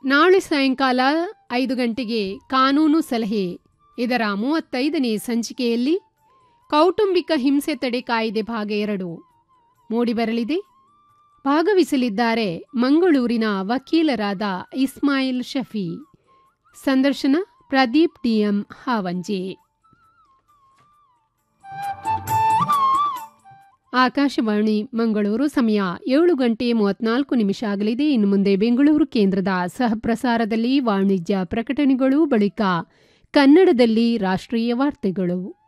ನಾಳೆ ಸಾಯಂಕಾಲ ಐದು ಗಂಟೆಗೆ ಕಾನೂನು ಸಲಹೆ ಇದರ ಮೂವತ್ತೈದನೇ ಸಂಚಿಕೆಯಲ್ಲಿ ಕೌಟುಂಬಿಕ ಹಿಂಸೆ ತಡೆ ಕಾಯ್ದೆ ಭಾಗ ಎರಡು ಮೂಡಿಬರಲಿದೆ ಭಾಗವಹಿಸಲಿದ್ದಾರೆ ಮಂಗಳೂರಿನ ವಕೀಲರಾದ ಇಸ್ಮಾಯಿಲ್ ಶಫಿ ಸಂದರ್ಶನ ಪ್ರದೀಪ್ ಡಿಎಂ ಹಾವಂಜೆ ಆಕಾಶವಾಣಿ ಮಂಗಳೂರು ಸಮಯ ಏಳು ಗಂಟೆ ಮೂವತ್ನಾಲ್ಕು ನಿಮಿಷ ಆಗಲಿದೆ ಇನ್ನು ಮುಂದೆ ಬೆಂಗಳೂರು ಕೇಂದ್ರದ ಸಹಪ್ರಸಾರದಲ್ಲಿ ವಾಣಿಜ್ಯ ಪ್ರಕಟಣೆಗಳು ಬಳಿಕ ಕನ್ನಡದಲ್ಲಿ ರಾಷ್ಟ್ರೀಯ ವಾರ್ತೆಗಳು